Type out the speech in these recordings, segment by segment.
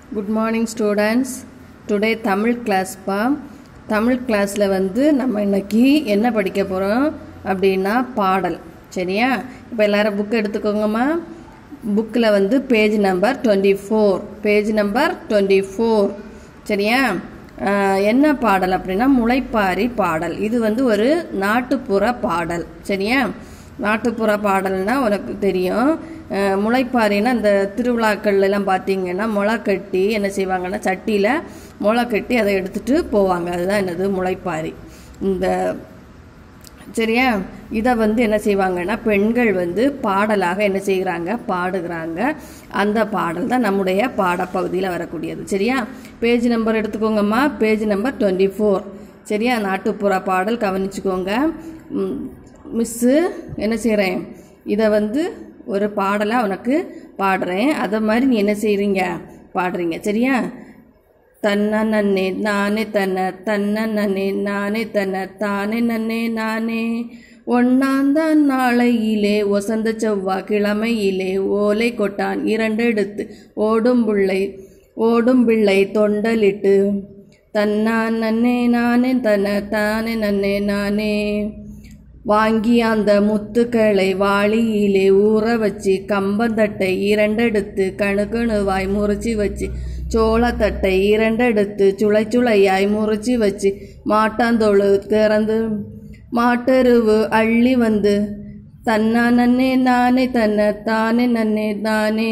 good morning students today Tamil கிளாஸ்ப்பா தமிழ் கிளாஸில் வந்து நம்ம இன்னைக்கு என்ன படிக்க போகிறோம் அப்படின்னா பாடல் சரியா இப்போ எல்லாரும் புக் எடுத்துக்கோங்கம்மா புக்கில் வந்து page number twenty four page number twenty four சரியா ஆஹ், என்ன பாடல் அப்படின்னா முளைப்பாரி பாடல் இது வந்து ஒரு நாட்டுப்புற பாடல் சரியா நாட்டுப்புற பாடல்னா உனக்கு தெரியும் அஹ் முளைப்பாரின்னா இந்த திருவிழாக்கள்ல எல்லாம் பார்த்தீங்கன்னா முளை கட்டி என்ன செய்வாங்கன்னா சட்டியில் முளை கட்டி அதை எடுத்துட்டு போவாங்க அதுதான் என்னது முளைப்பாரி இந்த சரியா இதை வந்து என்ன செய்வாங்கன்னா பெண்கள் வந்து பாடலாக என்ன செய்கிறாங்க பாடுகிறாங்க அந்த பாடல் தான் நம்முடைய பாடப்பகுதியில் வரக்கூடியது சரியா பேஜ் நம்பர் எடுத்துக்கோங்கம்மா பேஜ் நம்பர் டுவெண்ட்டி ஃபோர் சரியா நாட்டுப்புற பாடல் கவனிச்சுக்கோங்க மிஸ்ஸு என்ன செய்கிறேன் இதை வந்து ஒரு பாடலாக உனக்கு பாடுறேன் அதை மாதிரி நீ என்ன செய்கிறீங்க பாடுறீங்க சரியா தன்ன நன்னே நானே தன்ன தன்ன நன்னே நானே தன்ன தானே நன்னே நானே ஒன்னாந்தான் நாளையிலே ஒசந்த செவ்வாய் கிழமையிலே ஓலை கொட்டான் இரண்டெடுத்து ஓடும் பிள்ளை ஓடும் பிள்ளை தொண்டலிட்டு தன்னான் நன்னே நானே தன்ன தானே நன்னே நானே வாங்கி அந்த முத்துக்களை வாளியிலே ஊற வச்சு கம்பந்தட்டை இரண்டெடுத்து கணுக்கணுவாய் முறிச்சு வச்சு சோளத்தட்டை இரண்டெடுத்து சுளை சுளையாய் முறிச்சு வச்சு மாட்டாந்தோಳು திறந்து மாட்டெருவு அள்ளி வந்து தன்னா நன்னே நானே தன்னை தானே நன்னே நானே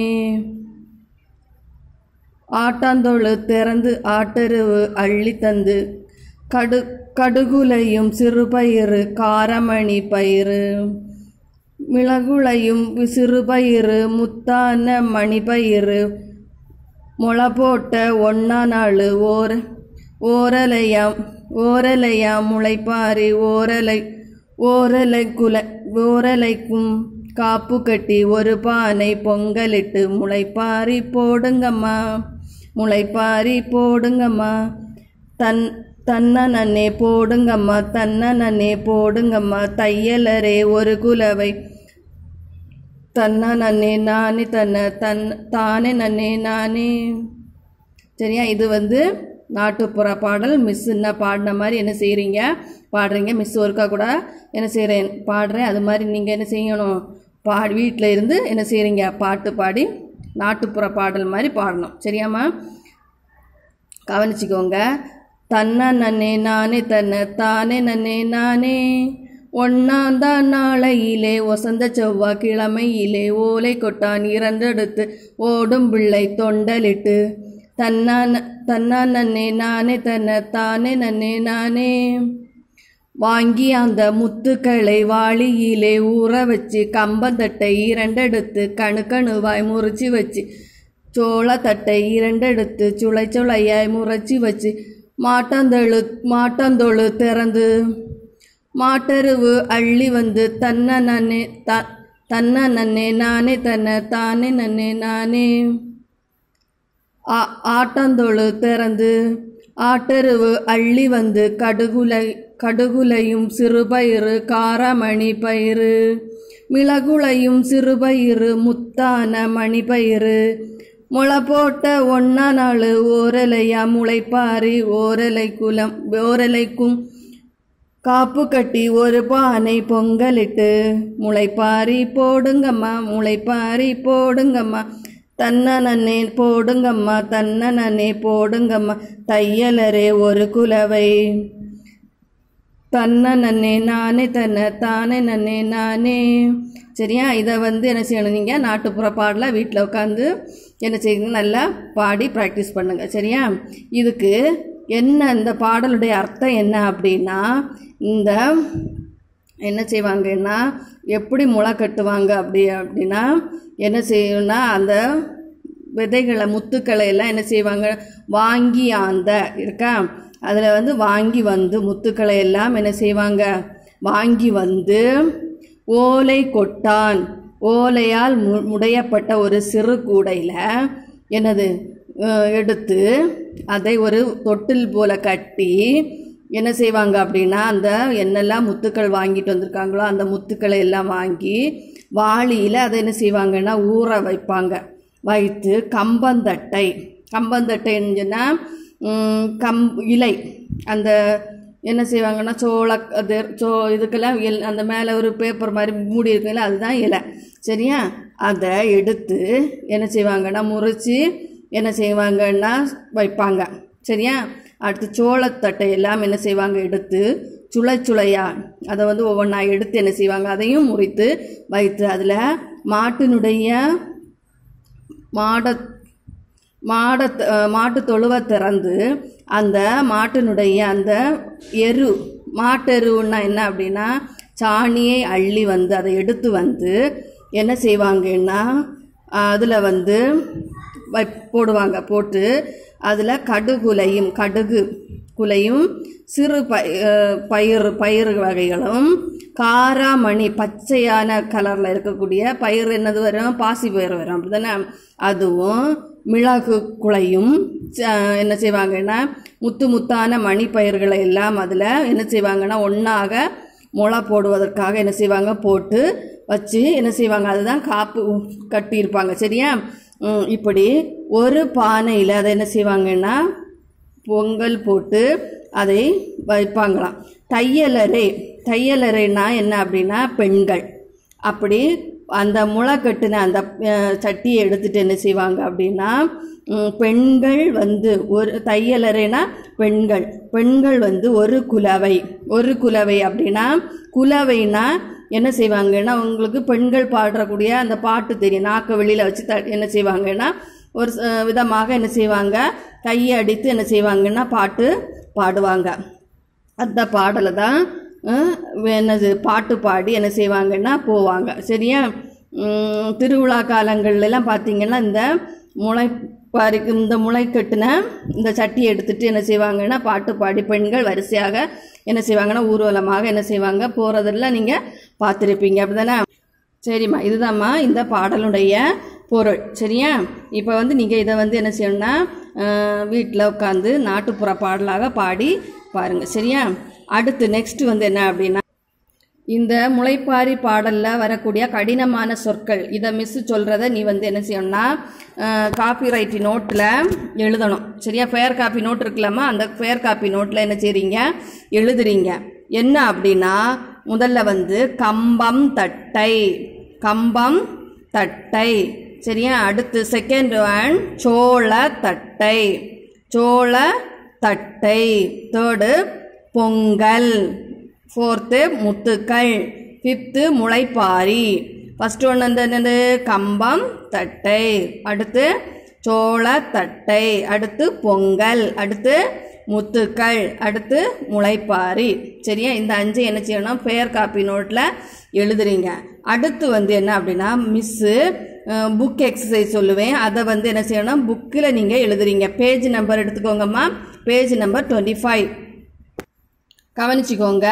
ஆட்டாந்தோಳು திறந்து ஆட்டருவு அள்ளி தந்து கடு கடுகுலையும் சிறுபயிறு காரமணி பயிறு மிளகுளையும் சிறுபயிறு முத்தான மணிப்பயிறு முளை போட்ட ஒன்னா நாள் ஓர ஓரலையாம் ஓரலையாம் முளைப்பாரி ஓரலை ஓரலை குல ஓரலைக்கும் காப்பு கட்டி ஒரு பானை பொங்கலிட்டு முளைப்பாரி போடுங்கம்மா முளைப்பாரி போடுங்கம்மா தன் தன்ன நன்னே போடுங்கம்மா தன்ன நன்னே போடுங்கம்மா தையலரே ஒரு குலவை தன்ன நன்னே நானே தன்னை தன் தானே நன்னே நானே சரியா இது வந்து நாட்டுப்புற பாடல் மிஸ் என்ன பாடின மாதிரி என்ன செய்கிறீங்க பாடுறீங்க மிஸ் ஒருக்கா கூட என்ன செய்கிறேன் பாடுறேன் அது மாதிரி நீங்கள் என்ன செய்யணும் பாடி வீட்டில் இருந்து என்ன செய்கிறீங்க பாட்டு பாடி நாட்டுப்புற பாடல் மாதிரி பாடணும் சரியாம்மா கவனிச்சுக்கோங்க தன்ன நன்னே நானே தன்னை தானே நன்னே நானே ஒன்னாந்தான் நாளையிலே ஒசந்த செவ்வாய் கிழமையிலே ஓலை கொட்டான் இரண்டெடுத்து ஓடும் பிள்ளை தொண்டலிட்டு தன்னா தன்னா நன்னே நானே தன்னை தானே நன்னே நானே வாங்கி அந்த முத்துக்களை வாளியிலே ஊற வச்சு கம்பந்தட்டை இரண்டெடுத்து கணுக்கணுவாய் முறிச்சு வச்சு சோளத்தட்டை இரண்டெடுத்து சுளை சுளையாய் முறைச்சி வச்சு மாட்டாந்தொழு மாட்டாந்தொழு திறந்து மாட்டருவு அள்ளி வந்து தன்ன நன்னே த தன்ன நன்னே நானே தன்னை தானே நன்னே நானே ஆ- ஆட்டாந்தொழு திறந்து ஆட்டருவு அள்ளி வந்து கடுகுலை கடுகுலையும் சிறுபயிறு காரமணி பயிறு மிளகுளையும் சிறுபயிறு முத்தான மணிப்பயிறு முளை போட்ட ஒன்னா நாள் ஓரலையா முளைப்பாரி ஓரலை குலம் ஓரலைக்கும் காப்பு கட்டி ஒரு பானை பொங்கலிட்டு முளைப்பாரி போடுங்கம்மா முளைப்பாரி போடுங்கம்மா தன்ன நன்னே போடுங்கம்மா தன்ன நன்னே போடுங்கம்மா தையலரே ஒரு குலவை தன்ன நன்னே நானே தன்னை தானே நன்னே நானே சரியா இதை வந்து என்ன செய்யணும் நீங்கள் நாட்டுப்புற பாடல வீட்டில் உட்காந்து என்ன செய்யணும் நல்லா பாடி ப்ராக்டிஸ் பண்ணுங்கள் சரியா இதுக்கு என்ன இந்த பாடலுடைய அர்த்தம் என்ன அப்படின்னா இந்த என்ன செய்வாங்கன்னா எப்படி முளை கட்டுவாங்க அப்படி அப்படின்னா என்ன செய்யணும்னா அந்த விதைகளை முத்துக்களை எல்லாம் என்ன செய்வாங்க வாங்கி ஆந்த இருக்கா அதில் வந்து வாங்கி வந்து முத்துக்களை எல்லாம் என்ன செய்வாங்க வாங்கி வந்து ஓலை கொட்டான் ஓலையால் மு முடையப்பட்ட ஒரு சிறு கூடையில் என்னது அஹ், எடுத்து அதை ஒரு தொட்டில் போல கட்டி என்ன செய்வாங்க அப்படின்னா அந்த என்னெல்லாம் முத்துக்கள் வாங்கிட்டு வந்திருக்காங்களோ அந்த முத்துக்களை எல்லாம் வாங்கி வாளியில் அதை என்ன செய்வாங்கன்னா ஊற வைப்பாங்க வைத்து கம்பந்தட்டை கம்பந்தட்டைன்னு சொன்னால் கம் இலை அந்த என்ன செய்வாங்கன்னா சோள அது சோ இதுக்கெல்லாம் இல் அந்த மேலே ஒரு பேப்பர் மாதிரி மூடி இருக்குல்ல அதுதான் இலை சரியா அதை எடுத்து என்ன செய்வாங்கன்னா முறித்து என்ன செய்வாங்கன்னா வைப்பாங்க சரியா அடுத்து சோளத்தட்டை எல்லாம் என்ன செய்வாங்க எடுத்து சுளை சுளையா அதை வந்து ஒவ்வொன்றா எடுத்து என்ன செய்வாங்க அதையும் முறித்து வைத்து அதில் மாட்டினுடைய மாட மாட மாட்டு தொழுவை திறந்து அந்த மாட்டினுடைய அந்த எரு மாட்டெருன்னா என்ன அப்படின்னா சாணியை அள்ளி வந்து அதை எடுத்து வந்து என்ன செய்வாங்கன்னா அதில் வந்து வை போடுவாங்க போட்டு அதில் கடுகுலையும் கடுகு குலையும் சிறு பய பயிர் பயிர் வகைகளும் காராமணி பச்சையான கலரில் இருக்கக்கூடிய பயிர் என்னது வரும் பாசி பயிர் வரும் அப்படிதானே அதுவும் மிளகு குலையும் ச- என்ன செய்வாங்கன்னா முத்து முத்தான மணி பயிர்களை எல்லாம் அதில் என்ன செய்வாங்கன்னா ஒன்றாக முளை போடுவதற்காக என்ன செய்வாங்க போட்டு வச்சு என்ன செய்வாங்க அதுதான் காப்பு கட்டியிருப்பாங்க சரியா ம், இப்படி ஒரு பானையில் அதை என்ன செய்வாங்கன்னா பொங்கல் போட்டு அதை வைப்பாங்களாம் தையலறை தையலறைனா என்ன அப்படின்னா பெண்கள் அப்படி அந்த முளை கட்டின அந்த அஹ், சட்டியை எடுத்துட்டு என்ன செய்வாங்க அப்படின்னா ம், பெண்கள் வந்து ஒரு தையலறைனா பெண்கள் பெண்கள் வந்து ஒரு குலவை ஒரு குலவை அப்படின்னா குலவைனா என்ன செய்வாங்கன்னா உங்களுக்கு பெண்கள் பாடுறக்கூடிய அந்த பாட்டு தெரியும் நாக்க வெளியில் வச்சு த என்ன செய்வாங்கன்னா ஒரு ச- விதமாக என்ன செய்வாங்க கையை அடித்து என்ன செய்வாங்கன்னா பாட்டு பாடுவாங்க அந்த பாடலை தான் அஹ், என்னது பாட்டு பாடி என்ன செய்வாங்கன்னா போவாங்க சரியா உம், திருவிழா காலங்கள்ல எல்லாம் பார்த்தீங்கன்னா இந்த முளை பாரிக்கு இந்த முளை கட்டின இந்த சட்டியை எடுத்துட்டு என்ன செய்வாங்கன்னா பாட்டு பாடி பெண்கள் வரிசையாக என்ன செய்வாங்கன்னா ஊர்வலமாக என்ன செய்வாங்க போகிறதெல்லாம் நீங்கள் பார்த்துருப்பீங்க அப்படிதானே சரிம்மா இதுதாம்மா இந்த பாடலுடைய பொருள் சரியா இப்போ வந்து நீங்கள் இதை வந்து என்ன செய்யணும்னா வீட்டில் உட்காந்து நாட்டுப்புற பாடலாக பாடி பாருங்கள் சரியா அடுத்து நெக்ஸ்ட் வந்து என்ன அப்படின்னா இந்த முளைப்பாரி பாடலில் வரக்கூடிய கடினமான சொற்கள் இதை மிஸ் சொல்கிறத நீ வந்து என்ன செய்யணும்னா காப்பி ரைட்டி நோட்டில் எழுதணும் சரியா ஃபேர் காப்பி நோட் இருக்குல்லம்மா அந்த ஃபேர் காப்பி நோட்டில் என்ன செய்றீங்க எழுதுறீங்க என்ன அப்படின்னா முதல்ல வந்து கம்பம் தட்டை கம்பம் தட்டை சரியா அடுத்து செகண்ட் ஒன் சோள தட்டை சோள தட்டை தேர்டு பொங்கல் ஃபோர்த்து முத்துக்கள் ஃபிஃப்த்து முளைப்பாரி ஃபஸ்ட்டு ஒன்று வந்து என்னது கம்பம் தட்டை அடுத்து சோள தட்டை அடுத்து பொங்கல் அடுத்து முத்துக்கள் அடுத்து முளைப்பாரி சரியா இந்த அஞ்சு என்ன செய்யணும் ஃபேர் காப்பி நோட்டில் எழுதுறீங்க அடுத்து வந்து என்ன அப்படின்னா மிஸ்ஸு புக் எக்ஸசைஸ் சொல்லுவேன் அதை வந்து என்ன செய்யணும் புக்கில் நீங்கள் எழுதுறீங்க பேஜ் நம்பர் எடுத்துக்கோங்கம்மா பேஜ் நம்பர் டுவெண்ட்டி ஃபைவ் கவனிச்சுக்கோங்க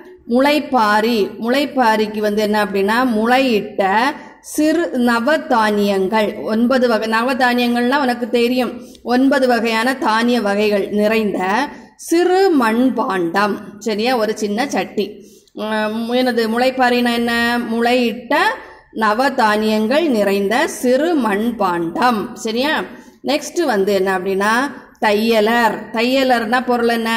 முளைப்பாரி முளைப்பாரிக்கு வந்து என்ன அப்படின்னா முளையிட்ட சிறு நவதானியங்கள் ஒன்பது வகை நவதானியங்கள்லாம் உனக்கு தெரியும் ஒன்பது வகையான தானிய வகைகள் நிறைந்த சிறு மண்பாண்டம் சரியா ஒரு சின்ன சட்டி உம், என்னது முளைப்பாரினா என்ன முளையிட்ட நவதானியங்கள் நிறைந்த சிறு மண்பாண்டம் சரியா நெக்ஸ்ட் வந்து என்ன அப்படின்னா தையலர் தையலர்னா பொருள் என்ன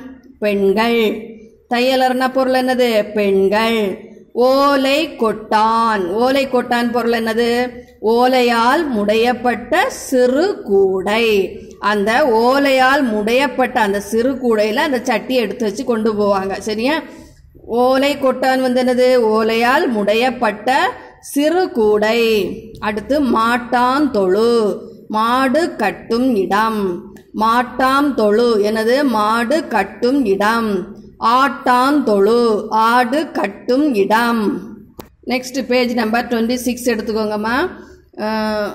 பெண்கள் தையலர்னா பொருள் என்னது பெண்கள் ஓலை கொட்டான் ஓலை கொட்டான் பொருள் என்னது ஓலையால் முடையப்பட்ட சிறு கூடை அந்த ஓலையால் முடையப்பட்ட அந்த சிறு கூடையில் அந்த சட்டியை எடுத்து வச்சு கொண்டு போவாங்க சரியா ஓலை கொட்டான் வந்து என்னது ஓலையால் முடையப்பட்ட சிறு கூடை அடுத்து மாட்டான் தொழு மாடு கட்டும் இடம் மாட்டாம் தொழு எனது மாடு கட்டும் இடம் ஆட்டான் தொழு ஆடு கட்டும் இடம் next page number twenty six எடுத்துக்கோங்கம்மா அஹ்,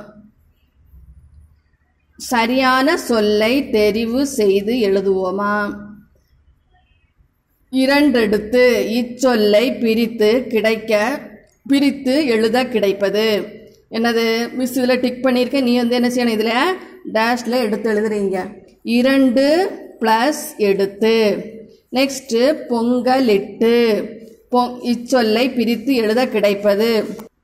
சரியான சொல்லை தெரிவு செய்து எழுதுவோமா இரண்டெடுத்து இச்சொல்லை பிரித்து கிடைக்க பிரித்து எழுத கிடைப்பது என்னது மிஸ் இதில் டிக் பண்ணியிருக்கேன் நீ வந்து என்ன செய்யணும் இதில் டேஷில் எடுத்து எழுதுறீங்க இரண்டு ப்ளஸ் எடுத்து நெக்ஸ்ட்டு பொங்கலிட்டு பொ இச்சொல்லை பிரித்து எழுத கிடைப்பது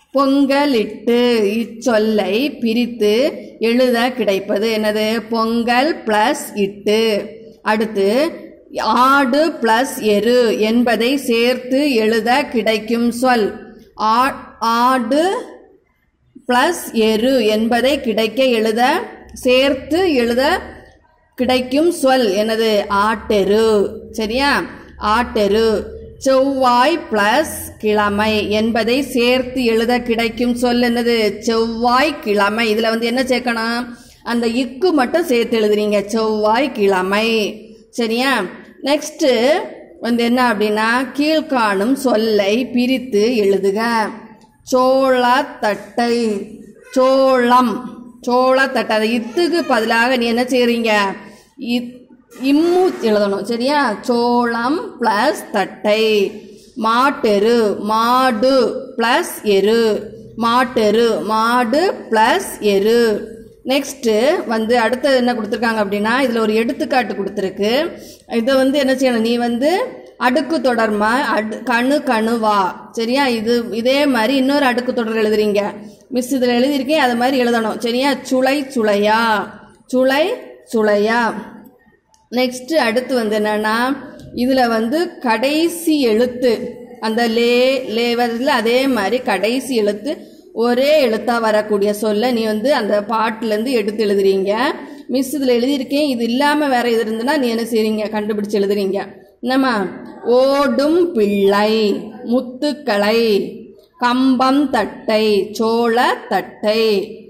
பொங்கலிட்டு இச்சொல்லை பிரித்து எழுத கிடைப்பது என்னது பொங்கல் பிளஸ் இட்டு அடுத்து ஆடு பிளஸ் எரு என்பதை சேர்த்து எழுத கிடைக்கும் சொல் ஆ- ஆடு பிளஸ் எரு என்பதை கிடைக்க எழுத சேர்த்து எழுத கிடைக்கும் சொல் என்னது ஆட்டெரு சரியா ஆட்டெரு செவ்வாய் பிளஸ் கிழமை என்பதை சேர்த்து எழுத கிடைக்கும் சொல் என்னது செவ்வாய் கிழமை இதில் வந்து என்ன சேர்க்கணும் அந்த இக்கு மட்டும் சேர்த்து எழுதுறீங்க செவ்வாய் கிழமை சரியா நெக்ஸ்ட்டு வந்து என்ன அப்படின்னா கீழ்காணும் சொல்லை பிரித்து எழுதுக சோளத்தட்டை சோளம் சோளத்தட்டை அந்த இத்துக்கு பதிலாக நீ என்ன செய்றீங்க இத் இம்மு எழுதணும் சரியா சோளம் ப்ளஸ் தட்டை மாட்டெரு மாடு ப்ளஸ் எரு மாட்டெரு மாடு ப்ளஸ் எரு நெக்ஸ்ட்டு வந்து அடுத்தது என்ன கொடுத்துருக்காங்க அப்படின்னா இதில் ஒரு எடுத்துக்காட்டு கொடுத்துருக்கு இதை வந்து என்ன செய்யணும் நீ வந்து அடுக்கு தொடர்மா அடு கணு கணுவா சரியா இது இதே மாதிரி இன்னொரு அடுக்கு தொடர் எழுதுறீங்க மிஸ் இதில் எழுதியிருக்கேன் அது மாதிரி எழுதணும் சரியா சுளை சுளையா சுளை சுளையா நெக்ஸ்ட் அடுத்து வந்து என்னன்னா இதில் வந்து கடைசி எழுத்து அந்த லே லே வருதுல அதே மாதிரி கடைசி எழுத்து ஒரே எழுத்தாக வரக்கூடிய சொல்ல நீ வந்து அந்த பாட்டிலேருந்து எடுத்து எழுதுறீங்க மிஸ் இதில் எழுதியிருக்கேன் இது இல்லாமல் வேற இது இருந்துன்னா நீ என்ன செய்றீங்க கண்டுபிடிச்சு எழுதுறீங்க என்னம்மா ஓடும் பிள்ளை முத்துக்களை கம்பம் தட்டை சோள தட்டை